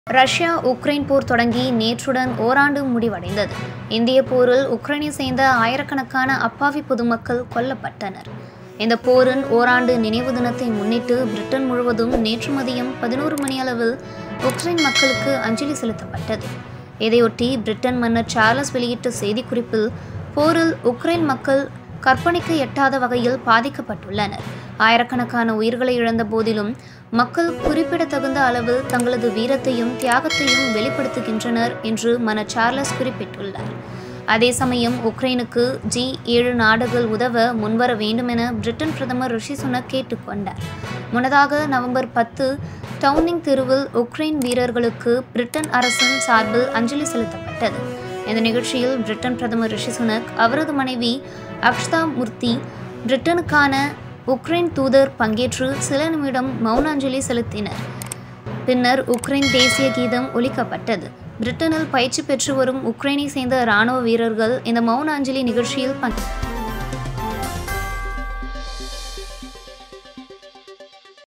Russia Ukraine போர் தொடங்கி நேற்றுடன் ஓராண்டு முடிவடைந்தது இந்திய போரில் உக்ரைனை சேர்ந்த ஆயிரக்கணக்கான அப்பாவி பொதுமக்கள் கொல்லப்பட்டனர் இந்த போரின் ஓராண்டு நினைவு தினத்தை முன்னிட்டு பிரிட்டன் முழுவதும் நேற்று மதியம் பதினோரு மணியளவில் உக்ரைன் மக்களுக்கு அஞ்சலி செலுத்தப்பட்டது இதையொட்டி பிரிட்டன் மன்னர் சார்லஸ் வெளியிட்ட செய்திக்குறிப்பில் போரில் உக்ரைன் மக்கள் கற்பனைக்கு எட்டாத வகையில் பாதிக்கப்பட்டுள்ளனர் ஆயிரக்கணக்கான உயிர்களை இழந்த போதிலும் மக்கள் குறிப்பிடத்தகுந்த அளவில் தங்களது வீரத்தையும் தியாகத்தையும் வெளிப்படுத்துகின்றனர் என்று மன சார்லஸ் குறிப்பிட்டுள்ளார் அதே சமயம் உக்ரைனுக்கு ஜி ஏழு நாடுகள் உதவ முன்வர வேண்டுமென பிரிட்டன் பிரதமர் ரிஷி சுனக் கேட்டுக்கொண்டார் முன்னதாக நவம்பர் பத்து டவுனிங் தெருவில் உக்ரைன் வீரர்களுக்கு பிரிட்டன் அரசின் சார்பில் அஞ்சலி செலுத்தப்பட்டது இந்த நிகழ்ச்சியில் பிரிட்டன் பிரதமர் ரிஷி சுனக் அவரது மனைவி அக்ஷதா மூர்த்தி பிரிட்டனுக்கான உக்ரைன் தூதர் பங்கேற்று சில நிமிடம் மௌன அஞ்சலி செலுத்தினர் பின்னர் உக்ரைன் தேசிய கீதம் ஒலிக்கப்பட்டது பிரிட்டனில் பயிற்சி பெற்று வரும் உக்ரைனை சேர்ந்த இராணுவ வீரர்கள் இந்த மௌன அஞ்சலி நிகழ்ச்சியில் பங்